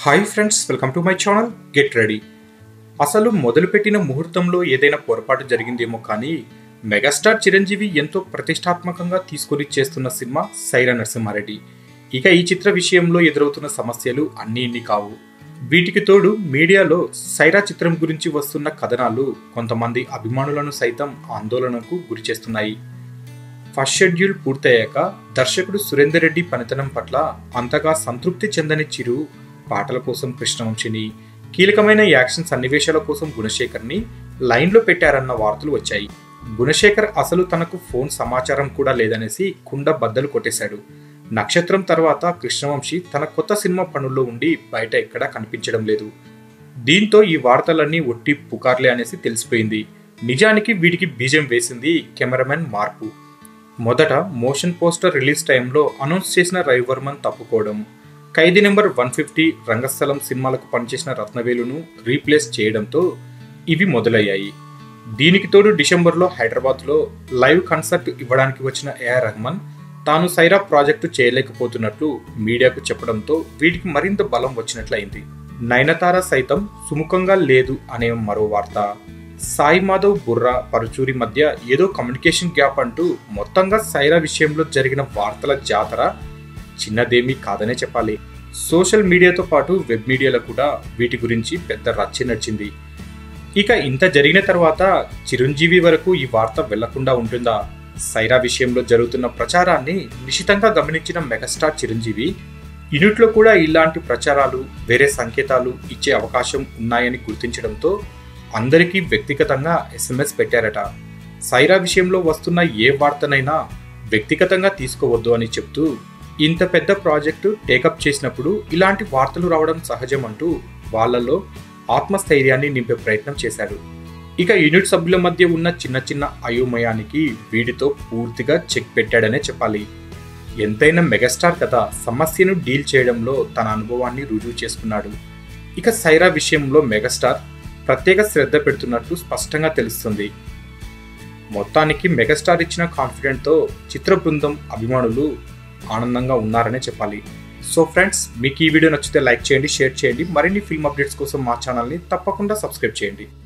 hi friends welcome to my channel get ready అసలు మొదలుపెట్టిన ముహూర్తంలో ఏదైనా పొరపాటు జరిగిందేమో కానీ మెగాస్టార్ చిరంజీవి ఎంతో ప్రతిష్టాత్మకంగా తీసుకొని చేస్తున్న సినిమా సైరా నరసింహారెడ్డి ఇక ఈ చిత్ర విషయంలో ఎదురవుతున్న సమస్యలు అన్నీ ఇన్ని కావు వీటికి తోడు మీడియాలో సైరా చిత్రం గురించి వస్తున్న కథనాలు కొంతమంది అభిమానులను సైతం ఆందోళనకు గురిచేస్తున్నాయి ఫస్ట్ షెడ్యూల్ పూర్తయ్యాక దర్శకుడు సురేందర్ రెడ్డి పనితనం పట్ల అంతగా సంతృప్తి చెందని చిరు పాటల కోసం కృష్ణవంశిని కీలకమైన యాక్షన్ సన్నివేశాల కోసం గుణశేఖర్ని లైన్లో పెట్టారన్న వార్తలు వచ్చాయి గుణశేఖర్ అసలు తనకు ఫోన్ సమాచారం కూడా లేదనేసి కుండ బద్దలు కొట్టేశాడు నక్షత్రం తర్వాత కృష్ణవంశీ తన కొత్త సినిమా పనుల్లో ఉండి బయట ఎక్కడా కనిపించడం లేదు దీంతో ఈ వార్తలన్నీ ఒట్టి పుకార్లే అనేసి తెలిసిపోయింది నిజానికి వీటికి బీజం వేసింది కెమెరామెన్ మార్పు మొదట మోషన్ పోస్టర్ రిలీజ్ టైంలో అనౌన్స్ చేసిన రవివర్మన్ తప్పుకోవడం Khaidi number one fifty Rangasthalam సినిమాలకు పనిచేసిన రత్నవేలును రీప్లేస్ చేయడంతో ఇవి మొదలయ్యాయి దీనికి తోడు డిసెంబర్లో హైదరాబాద్లో లైవ్ కన్సర్ట్ ఇవ్వడానికి వచ్చిన ఏఆర్ రెహమాన్ తాను సైరా ప్రాజెక్టు చేయలేకపోతున్నట్లు మీడియాకు చెప్పడంతో వీటికి మరింత బలం వచ్చినట్లయింది నయనతార సైతం సుముఖంగా లేదు అనే మరో వార్త సాయి మాధవ్ బుర్రా పరుచూరి మధ్య ఏదో కమ్యూనికేషన్ గ్యాప్ అంటూ మొత్తంగా సైరా విషయంలో జరిగిన వార్తల జాతర చిన్నదేమీ కాదనే చెప్పాలి సోషల్ మీడియాతో పాటు వెబ్ మీడియాలో కూడా వీటి గురించి పెద్ద రచ్చ నడిచింది ఇక ఇంత జరిగిన తర్వాత చిరంజీవి వరకు ఈ వార్త వెళ్లకుండా ఉంటుందా సైరా విషయంలో జరుగుతున్న ప్రచారాన్ని నిశితంగా గమనించిన మెగాస్టార్ చిరంజీవి యూనిట్లో కూడా ఇలాంటి ప్రచారాలు వేరే సంకేతాలు ఇచ్చే అవకాశం ఉన్నాయని గుర్తించడంతో అందరికీ వ్యక్తిగతంగా ఎస్ఎంఎస్ పెట్టారట సైరా విషయంలో వస్తున్న ఏ వార్తనైనా వ్యక్తిగతంగా తీసుకోవద్దు అని చెప్తూ ఇంత పెద్ద ప్రాజెక్టు టేకప్ చేసినప్పుడు ఇలాంటి వార్తలు రావడం సహజం అంటూ వాళ్లలో ఆత్మస్థైర్యాన్ని నింపే ప్రయత్నం చేశాడు ఇక యూనిట్ సభ్యుల మధ్య ఉన్న చిన్న చిన్న అయోమయానికి వీడితో పూర్తిగా చెక్ పెట్టాడనే చెప్పాలి ఎంతైనా మెగాస్టార్ కదా సమస్యను డీల్ చేయడంలో తన అనుభవాన్ని రుజువు చేసుకున్నాడు ఇక సైరా విషయంలో మెగాస్టార్ ప్రత్యేక శ్రద్ధ పెడుతున్నట్లు స్పష్టంగా తెలుస్తుంది మొత్తానికి మెగాస్టార్ ఇచ్చిన కాన్ఫిడెంట్తో చిత్ర బృందం అభిమానులు ఆనందంగా ఉన్నారనే చెప్పాలి సో ఫ్రెండ్స్ మీకు ఈ వీడియో నచ్చితే లైక్ చేయండి షేర్ చేయండి మరిన్ని ఫిల్మ్ అప్డేట్స్ కోసం మా ఛానల్ని తప్పకుండా సబ్స్క్రైబ్ చేయండి